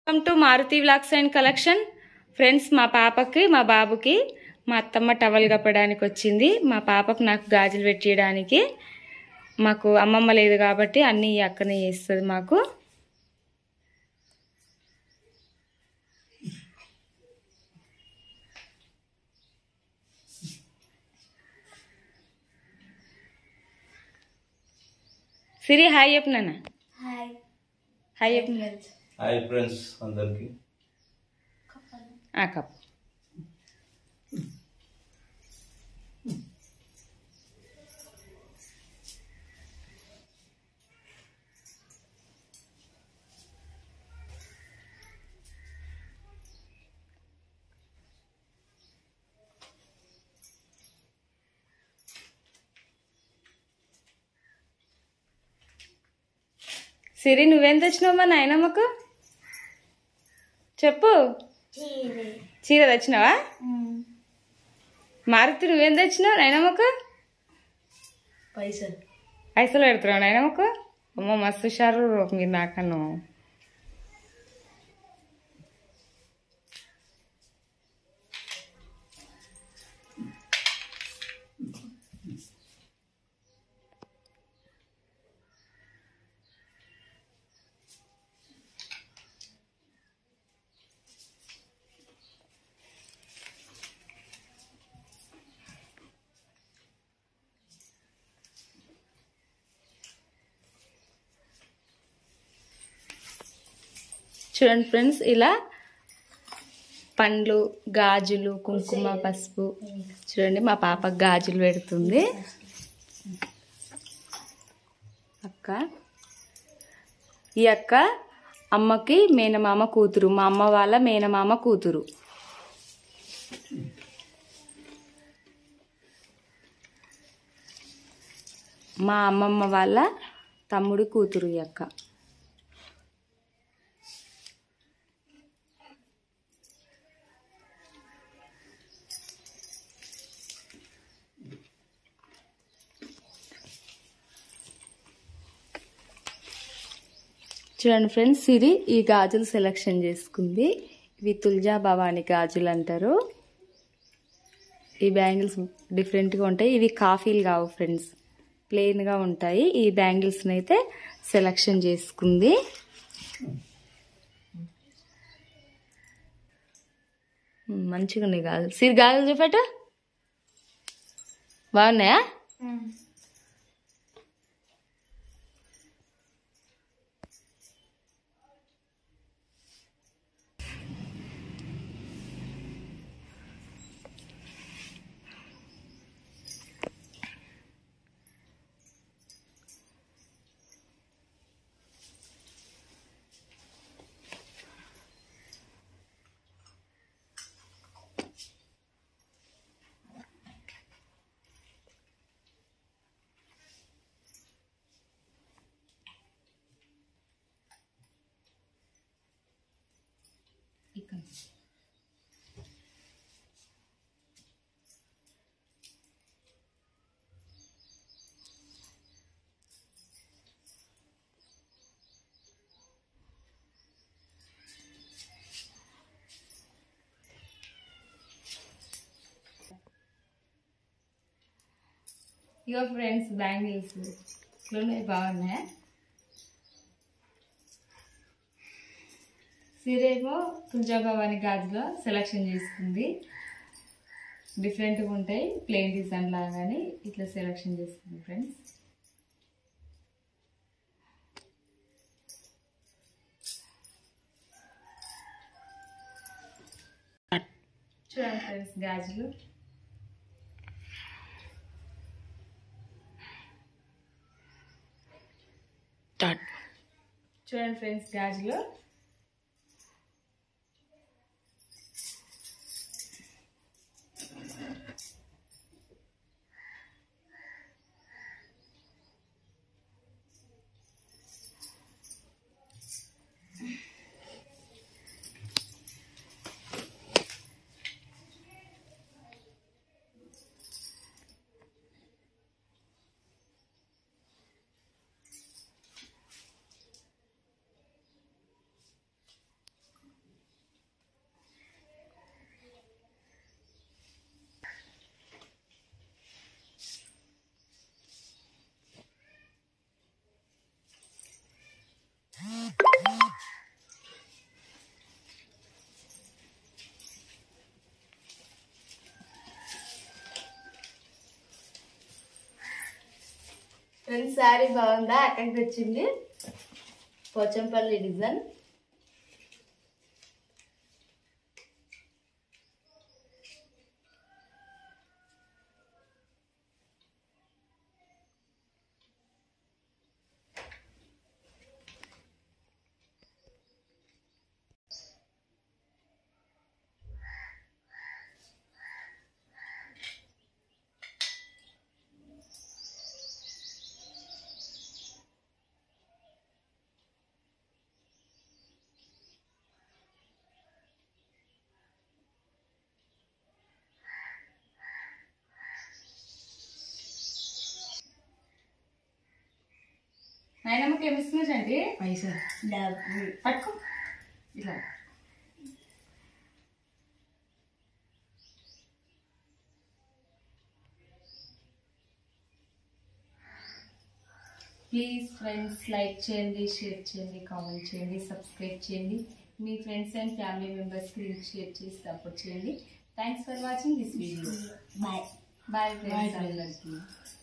welcome to Maruti vlogs and collection friends మా పాపకి మా బాబుకి మా అత్తమ్మ టవల్ కప్పడానికి వచ్చింది మా పాపకు నాకు గాజులు పెట్టియడానికి మాకు అమ్మమ్మ లేదు కాబట్టి అన్నీ ఈ అక్కనే చేస్తుంది మాకు సిరి హాయ్ చెప్పు నాన్న హాయ్ హాయ్ చెప్పు హాయ్ ఫ్రెండ్స్ అందరికి ఆ కప్ సిరి నువ్వేం తెచ్చినావు మా నాయనమ్మకు చెప్పు చీరే చీర తెచ్చినావా మారుతి నువ్వేం తెచ్చినావు నాయనమ్మకు పైసలు పైసలు పెడుతున్నావు నాయనమ్మకు అమ్మ మస్తు షారు మీరు నాకను చూడండి ఫ్రెండ్స్ ఇలా పండ్లు గాజులు కుంకుమ పసుపు చూడండి మా పాప గాజులు పెడుతుంది అక్క ఈ అక్క అమ్మకి మేనమామ కూతురు మా అమ్మ వాళ్ళ మేనమామ కూతురు మా అమ్మమ్మ వాళ్ళ తమ్ముడు కూతురు ఈ అక్క చూడండి ఫ్రెండ్స్ సిరి ఈ గాజులు సెలెక్షన్ చేసుకుంది ఇవి తుల్జా భవాని గాజులు అంటారు ఈ బ్యాంగిల్స్ డిఫరెంట్గా ఉంటాయి ఇవి కాఫీలు కావు ఫ్రెండ్స్ ప్లెయిన్గా ఉంటాయి ఈ బ్యాంగిల్స్ని అయితే సెలెక్షన్ చేసుకుంది ఉమ్, మంచిగా ఉన్నాయి గాజులు సిరి గాజులు చూపెట్టు బాగున్నాయా ఇక్కడ ఇగో ఫ్రెండ్స్ బ్యాంగిల్స్ ఇట్లున్నాయి బాగున్నాయా సిరేమో తుల్జాభవాని గాజులో సెలెక్షన్ చేసుకుంది డిఫరెంట్గా ఉంటాయి ప్లెయిన్ డిజైన్ లాగానే ఇట్లా సెలెక్షన్ చేసుకుంది ఫ్రెండ్స్ చూడండి ఫ్రెండ్స్ గాజులు చూడండి ఫ్రెండ్స్ గాజులు ఫ్రెండ్స్ శారీ బాగుందా అక్కడికి వచ్చింది పోచంపల్లి డిజైన్ నాయనమ్మకి ఏమి ఇస్తున్నారండి పైసా డబ్బులు పట్టుకో ఇట్లా ప్లీజ్ ఫ్రెండ్స్ లైక్ చేయండి షేర్ చేయండి కామెంట్ చేయండి సబ్స్క్రైబ్ చేయండి మీ ఫ్రెండ్స్ అండ్ ఫ్యామిలీ మెంబర్స్కి లింక్ షేర్ చేసి సపోర్ట్ చేయండి thanks for watching this video bye bye friends అందరికీ